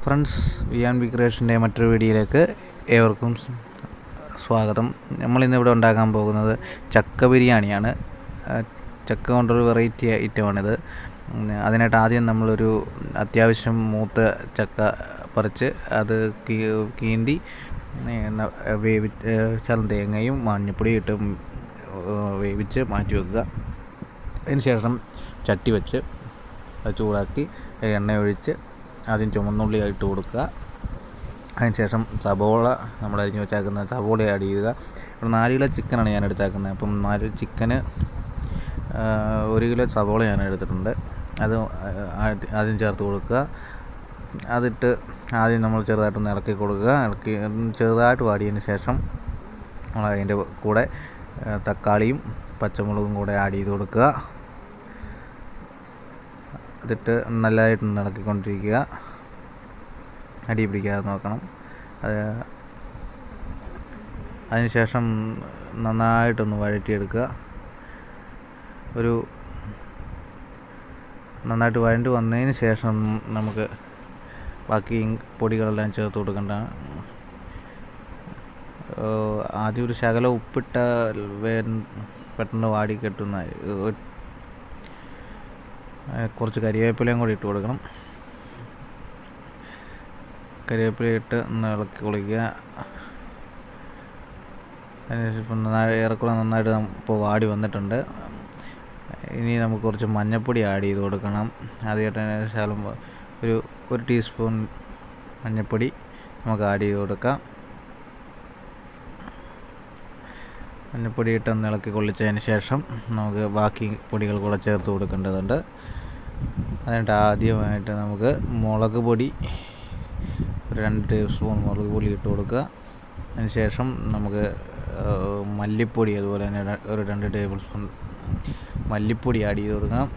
Friends V and B ക്രിയേഷൻ്റെ മറ്റൊരു വീഡിയോയിലേക്ക് ഏവർക്കും സ് സ്വാഗതം നമ്മളിന്ന് ഇവിടെ ഉണ്ടാക്കാൻ പോകുന്നത് ചക്ക ബിരിയാണിയാണ് ആ, ചക്ക കൊണ്ടൊരു വെറൈറ്റി ഐറ്റമാണിത് ഉം, അതിനായിട്ട് ആദ്യം നമ്മളൊരു അത്യാവശ്യം മൂത്ത ചക്ക പറിച്ച് അത് കീ- കീന്തി ഏ, ന- വേവി ഏ, ശകലം തേങ്ങയും മഞ്ഞപ്പൊടി ഇട്ട് ഉം, ഏ, വേവിച്ച് മാറ്റി വെക്കുക അതിനുശേഷം ചട്ടി വെച്ച് അത് ചൂടാക്കി എണ്ണ ഒഴിച്ച് ആദ്യം ചുമന്നുള്ളി ഇട്ട് കൊടുക്കുക അതിനുശേഷം സബോള നമ്മൾ അരിഞ്ഞ് വെച്ചേക്കുന്ന സബോള ആഡ് ചെയ്യുക ഒരു നാല് കിലോ ചിക്കനാണ് ഞാൻ എടുത്തേക്കുന്നത് അപ്പം നാല് ചിക്കന് ഒരു കിലോ സബോള ഞാൻ എടുത്തിട്ടുണ്ട് അത് ആദ്യം- ആദ്യം ചേർത്ത് കൊടുക്കുക അതിട്ട് ആദ്യം നമ്മൾ ചെറുതായിട്ടൊന്ന് ഇളക്കി കൊടുക്കുക ഇളക്കി ഒന്ന് ചെറുതായിട്ട് വാടിയതിന് ശേഷം നമ്മൾ അതിൻ്റെ കൂടെ ആ, തക്കാളിയും പച്ചമുളകും കൂടെ ആഡ് ചെയ്ത് കൊടുക്കുക അതിട്ട് നല്ലതായിട്ടൊന്ന് ഇളക്കിക്കൊണ്ടിരിക്കുക അടി പിടിക്കാതെ നോക്കണം അത് അതിനുശേഷം നന്നായിട്ടൊന്ന് വഴറ്റിയെടുക്കുക ഒരു നന്നായിട്ട് വഴണ്ട് വന്നതിന് ശേഷം നമുക്ക് ബാക്കി പൊടികളെല്ലാം ചേർത്ത് കൊടുക്കേണ്ടതാണ് ഏഹ് ആദ്യം ഒരു ശകലം ഉപ്പിട്ട വേ പെട്ടെന്ന് വാടി കെട്ടുന്ന ഏഹ് ഏഹ് കുറച്ച് കരിവേപ്പിലയും കൂടി ഇട്ട് കൊടുക്കണം കരിവേപ്പില ഇട്ട് ഒന്ന് ഇളക്കി കുളിക്കുക അതിനുശേഷം ഇപ്പം നന്നായി ഏറെക്കുറെ നന്നായിട്ട് ഇപ്പോൾ വാടി വന്നിട്ടുണ്ട് ഇനി നമുക്ക് കുറച്ച് മഞ്ഞൾപ്പൊടി ആഡ് ചെയ്ത് കൊടുക്കണം ആദ്യമായിട്ട് ശകലം ഒരു ഒരു ടീസ്പൂൺ മഞ്ഞൾപ്പൊടി നമുക്ക് ആഡ് ചെയ്ത് കൊടുക്കാം മഞ്ഞൾപ്പൊടി ഇട്ട് ഒന്ന് ഇളക്കി കൊള്ളിച്ചതിന് ശേഷം നമുക്ക് ബാക്കി പൊടികൾ കൂടെ ചേർത്ത് കൊടുക്കേണ്ടതുണ്ട് അതിനായിട്ട് ആദ്യമായിട്ട് നമുക്ക് മുളക് പൊടി ഒരു രണ്ട് ടേബിൾ സ്പൂൺ മുളക് പൊടി ഇട്ട് കൊടുക്കുക അതിന് ശേഷം നമുക്ക് ഏഹ്, മല്ലിപ്പൊടി അതുപോലെ തന്നെ ര- ഒരു രണ്ട് ടേബിൾ സ്പൂൺ മല്ലിപ്പൊടി ആഡ് ചെയ്ത് കൊടുക്കണം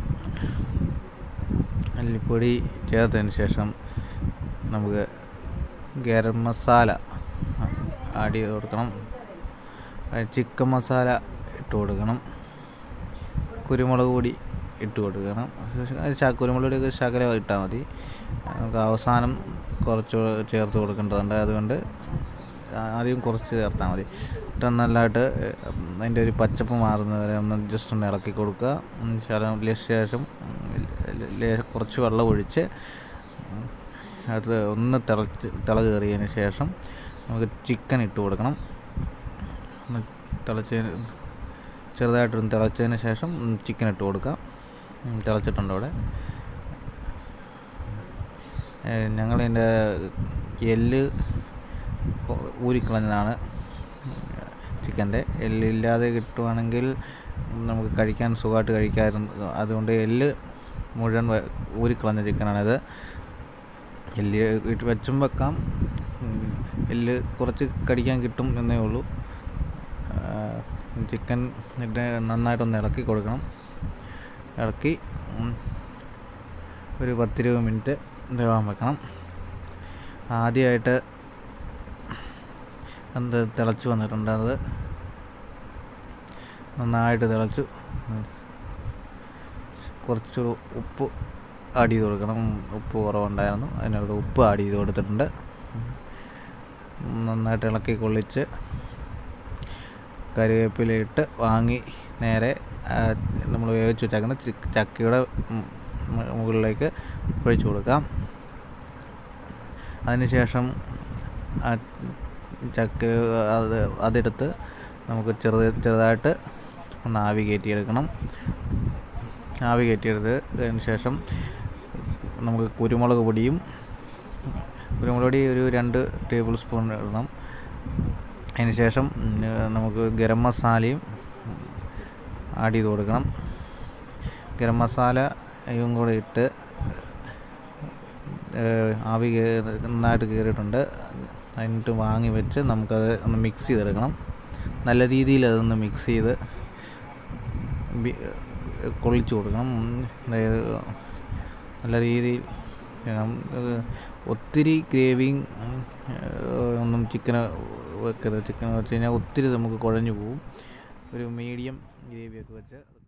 മല്ലിപ്പൊടി ചേർത്തതിന് ശേഷം നമുക്ക് ഗരം മസാല ആഡ് ചെയ്ത് കൊടുക്കണം അത് ചിക്കൻ മസാല ഇട്ട് കൊടുക്കണം കുരുമുളക് പൊടി ഇട്ട് കൊടുക്കണം അത് ശ- കുരുമുളക് പൊടിയൊക്കെ ശകലം ഇട്ടാൽ മതി നമുക്ക് അവസാനം കുറച്ച് ചേർത്ത് കൊടുക്കേണ്ടതുണ്ട് അതുകൊണ്ട് ആദ്യം കുറച്ച് ചേർത്താൽ മതി ഇട്ട് നല്ലതായിട്ട് അതിൻ്റെ ഒരു പച്ചപ്പ് മാറുന്നവരെ ഒന്ന് ജസ്റ്റ് ഒന്ന് ഇളക്കി കൊടുക്കുക ഉം ശകലം ലെ- ശേഷം ഉം ലേ- കുറച്ച് വെള്ളം ഒഴിച്ച് ഉം അത് ഒന്ന് തിളച്ച് തിള കയറിയതിന് ശേഷം നമുക്ക് ചിക്കൻ ഇട്ട് കൊടുക്കണം ഒന്ന് തിളച്ചതിന് ചെറുതായിട്ടൊന്ന് തിളച്ചതിന് ശേഷം ചിക്കൻ ഇട്ട് കൊടുക്കാം ഉം തിളച്ചിട്ടുണ്ട് അവിടെ ഞങ്ങളിതിൻ്റെ എല്ല് കൊ- ഊരിക്കളഞ്ഞതാണ് ചിക്കൻ്റെ എല്ലില്ലാതെ കിട്ടുവാണെങ്കിൽ നമുക്ക് കഴിക്കാൻ സുഖമായിട്ട് കഴിക്കാമായിരുന്നു അതുകൊണ്ട് എല്ല് മുഴുവൻ വ- ഊരിക്കളഞ്ഞ ചിക്കനാണിത് എല്ല് ഇട്ട് വെച്ചും വെക്കാം ഉം, എല്ല് കുറച്ച് കടിക്കാൻ കിട്ടും എന്നേ ഉള്ളൂ ചിക്കൻ ഇട്ട് നന്നായിട്ടൊന്ന് ഇളക്കി കൊടുക്കണം ഇളക്കി ഉം, ഒരു പത്തിരുപത് മിനിറ്റ് വേവാൻ വെക്കണം ആദ്യമായിട്ട് എന്ത് തിളച്ച് വന്നിട്ടുണ്ട് അത് നന്നായിട്ട് തിളച്ചു ഉം. കുറച്ചൊരു ഉപ്പ് ആഡ് ചെയ്ത് കൊടുക്കണം ഉപ്പ് കുറവുണ്ടായിരുന്നു അതിനോട് ഉപ്പ് ആഡ് ചെയ്ത് കൊടുത്തിട്ടുണ്ട് ഉം. നന്നായിട്ട് ഇളക്കി കൊള്ളിച്ച് കറിവേപ്പില ഇട്ട് വാങ്ങി നേരെ നമ്മൾ വേവിച്ച് വെച്ചേക്കുന്ന ചിക്ക് ചക്കയുടെ ഉം മു- മുകളിലേക്ക് ഒഴിച്ചു കൊടുക്കാം അതിനുശേഷം ആ ചക്ക അത് അതെടുത്ത് നമുക്ക് ചെറുത് ചെറുതായിട്ട് ഒന്ന് ആവി കയറ്റിയെടുക്കണം ആവി കയറ്റിയെടുത്തതിന് ശേഷം നമുക്ക് കുരുമുളക് പൊടിയും കുരുമുളക് പൊടി ഒരു രണ്ട് ടേബിൾ സ്പൂൺ ഇടണം അതിന് ശേഷം ഉം, നമുക്ക് ഗരം മസാലയും ആഡ് ചെയ്ത് കൊടുക്കണം ഗരം മസാലയും കൂടെ ഇട്ട് ഏഹ്, ആവി കയറി നന്നായിട്ട് കയറിയിട്ടുണ്ട് അതിനിട്ട് വാങ്ങി വെച്ച് നമുക്കത് ഒന്ന് മിക്സ് ചെയ്തെടുക്കണം നല്ല രീതിയിൽ അതൊന്ന് മിക്സ് ചെയ്ത് ബി- കൊള്ളിച്ച് കൊടുക്കണം ഉം, അതായത് നല്ല രീതിയിൽ വേണം. അത് ഒത്തിരി ഗ്രേവിയും ഒന്നും ചിക്കന് വെക്കരുത് ചിക്കൻ വെച്ച് കഴിഞ്ഞാൽ ഒത്തിരി നമുക്ക് കുഴഞ്ഞു പോകും ഒരു മീഡിയം ഗ്രേവിയൊക്കെ വെച്ച്